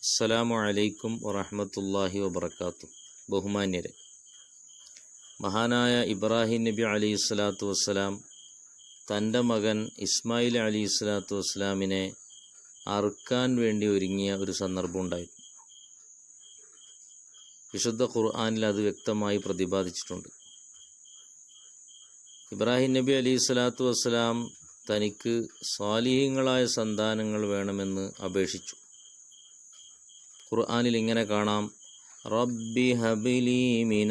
അസ്സലാമു അലൈക്കും വറഹ്മത്തുള്ളാഹി വബർക്കാത്തു ബഹുമാന്യരെ മഹാനായ ഇബ്രാഹിം നബി അലൈഹി സ്വലാത്തു വസ്സലാം തൻ്റെ മകൻ ഇസ്മായിൽ അലി സ്വലാത്തു വസ്സലാമിനെ അറുക്കാൻ വേണ്ടി ഒരുങ്ങിയ ഒരു സന്ദർഭം ഉണ്ടായിരുന്നു വിശുദ്ധ ഖുർആനിൽ അത് വ്യക്തമായി പ്രതിപാദിച്ചിട്ടുണ്ട് ഇബ്രാഹിം നബി അലൈഹി സ്വലാത്തു വസ്സലാം തനിക്ക് സ്വാലിഹ്യങ്ങളായ സന്താനങ്ങൾ വേണമെന്ന് അപേക്ഷിച്ചു ഖുർആനിൽ ഇങ്ങനെ കാണാം റബ്ബി ഹബിലി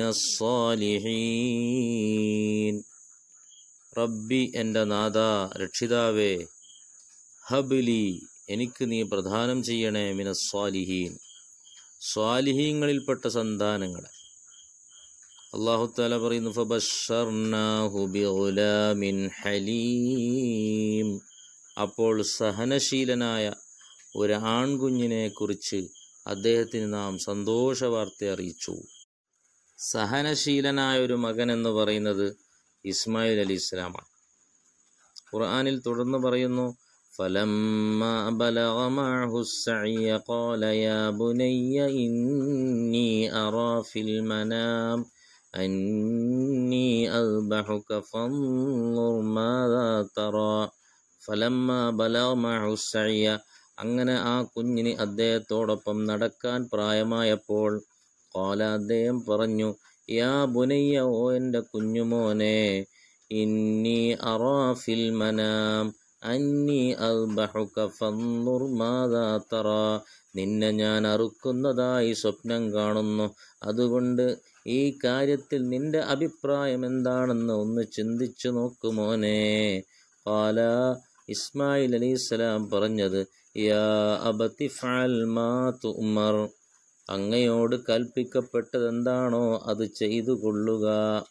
മിനസ്സാലിഹീൻ റബ്ബി എൻ്റെ നാഥ രക്ഷിതാവേ ഹബിലി എനിക്ക് നീ പ്രദാനം ചെയ്യണേ മിനസ്സാലിഹീൻ സ്വാലിഹീങ്ങളിൽപ്പെട്ട സന്താനങ്ങളെ അള്ളാഹു താല പറയുന്നു ഫബഷർനാഹു ബിഗുലാമിൻ ഹലീം അപ്പോൾ സഹനശീലനായ ഒരു ആൺകുഞ്ഞിനെ കുറിച്ച് അദ്ദേഹത്തിന് നാം സന്തോഷ വാർത്ത അറിയിച്ചു സഹനശീലനായ ഒരു മകൻ എന്ന് പറയുന്നത് ഇസ്മായിൽ അലി ഇസ്ലാമാണ് ഖുർആനിൽ തുടർന്ന് പറയുന്നു فلما بلغ معه السعي قال يا بني إني أرى في المنام أني أذبحك فانظر ماذا ترى فلما بلغ معه السعي അങ്ങനെ ആ കുഞ്ഞിന് അദ്ദേഹത്തോടൊപ്പം നടക്കാൻ പ്രായമായപ്പോൾ കോല അദ്ദേഹം പറഞ്ഞു യാ ബുനയ്യ ഓ എൻ്റെ കുഞ്ഞുമോനെ ഇന്നി അറാഫിൽ മനാം അന്നി അൽബഹുക ഫന്നുർ മാതാ തറ നിന്നെ ഞാൻ അറുക്കുന്നതായി സ്വപ്നം കാണുന്നു അതുകൊണ്ട് ഈ കാര്യത്തിൽ നിന്റെ അഭിപ്രായം എന്താണെന്ന് ഒന്ന് ചിന്തിച്ചു നോക്കുമോനെ കാല ഇസ്മായിൽ അലൈഹിസ്സലാം പറഞ്ഞത് യാ അബത്തി ഫഅൽ മാ തുമർ അങ്ങയോട് കൽപ്പിക്കപ്പെട്ടതെന്താണോ അത് ചെയ്തു കൊള്ളുക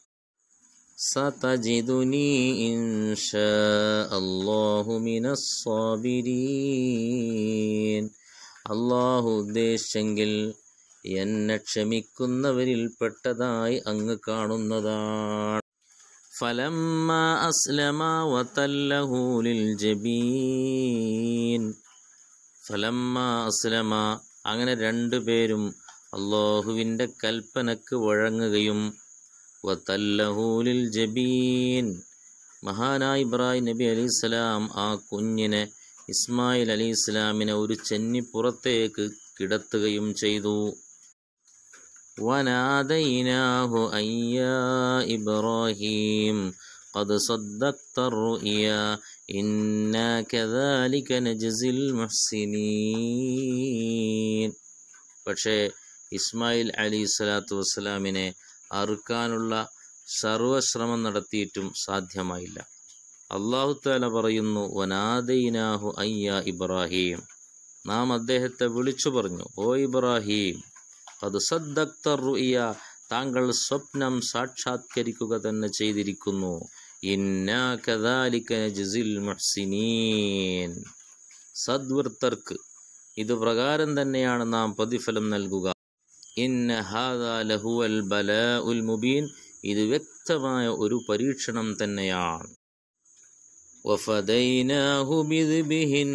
സതജിദുനി ഇൻഷാ അല്ലാഹു മിനസ്സാബിരീൻ അള്ളാഹു ഉദ്ദേശെങ്കിൽ എന്നെ ക്ഷമിക്കുന്നവരിൽ പെട്ടതായി അങ്ങ് കാണുന്നതാണ് ഫലമ്മ അസ്ലമ വതല്ലഹു ലിൽ ജബീൻ ഫലമ്മ അസ്ലമ അങ്ങനെ രണ്ടുപേരും അള്ളാഹുവിൻ്റെ കൽപ്പനക്ക് വഴങ്ങുകയും വതല്ലഹൂലിൽ ജബീൻ മഹാനായ ഇബ്രാഹിം നബി അലൈഹിസ്സലാം ആ കുഞ്ഞിനെ ഇസ്മായിൽ അലി ഇസ്ലാമിനെ ഒരു ചെന്നിപ്പുറത്തേക്ക് കിടത്തുകയും ചെയ്തു وناديناه أن يا إبراهيم قد صدقت الرؤيا إنا كذلك نجزي المحسنين പക്ഷേ ഇസ്മായിൽ അലി സ്വലാത്തു വസ്സലാമിനെ അറുക്കാനുള്ള സർവശ്രമം നടത്തിയിട്ടും സാധ്യമായില്ല അള്ളാഹു താല പറയുന്നു വനാദൈനാഹു അയ്യ ഇബ്രാഹിം നാം അദ്ദേഹത്തെ വിളിച്ചു പറഞ്ഞു ഓ ഇബ്രാഹിം അത് സദ്ദക്ത റുഇയ താങ്കൾ സ്വപ്നം സാക്ഷാത്കരിക്കുക തന്നെ ചെയ്തിരിക്കുന്നു ഇന്നാ കദാലിക നജ്സിൽ മുഹ്സിനീൻ സദ്വൃത്തർക്ക് ഇത് പ്രകാരം തന്നെയാണ് നാം പ്രതിഫലം നൽകുക ഇന്ന ഹാദാ ലഹുവൽ ബലാഉൽ മുബീൻ ഇത് വ്യക്തമായ ഒരു പരീക്ഷണം തന്നെയാണ് വഫദൈനാഹു ബിദ്ബിഹിൻ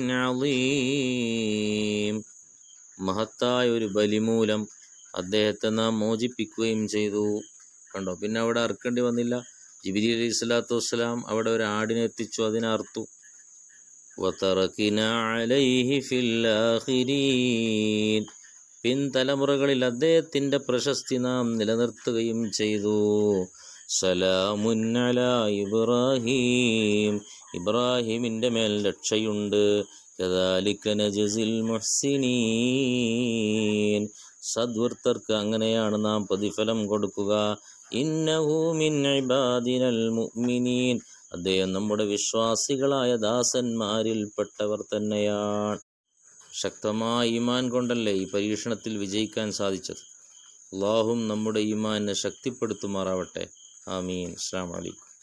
അളീം മഹത്തായ ഒരു ബലിമൂലം അദ്ദേഹത്തെ നാം മോചിപ്പിക്കുകയും ചെയ്തു കണ്ടോ പിന്നെ അവിടെ അറുക്കേണ്ടി വന്നില്ല ജിബിരി അലൈഹി സ്വലാത്തു വസ്സലാം അവിടെ ഒരു ആടിനെ എത്തിച്ചു അതിനെ അറുത്തു وتركنا عليه في الآخرين പിൻതലമുറകളിൽ അദ്ദേഹത്തിൻ്റെ പ്രശസ്തി നാം നിലനിർത്തുകയും ചെയ്തു സലാമുൻ അല ഇബ്രാഹിം ഇബ്രാഹിമിൻ്റെ മേൽ രക്ഷയുണ്ട് കദാലിക നജ്സിൽ മുഹ്സിനീൻ സദ്വൃത്തർക്ക് അങ്ങനെയാണ് നാം പ്രതിഫലം കൊടുക്കുക ഇന്നഹു മിൻ ഇബാദിനൽ മുഅ്മിനീൻ അദ്ദേഹം നമ്മുടെ വിശ്വാസികളായ ദാസന്മാരിൽപ്പെട്ടവർ തന്നെയാണ് ശക്തമായ ഈമാൻ കൊണ്ടല്ലേ ഈ പരീക്ഷണത്തിൽ വിജയിക്കാൻ സാധിച്ചത് അള്ളാഹും നമ്മുടെ ഈമാനെ ശക്തിപ്പെടുത്തുമാറാവട്ടെ ആമീൻ അസ്സാം വലൈക്കും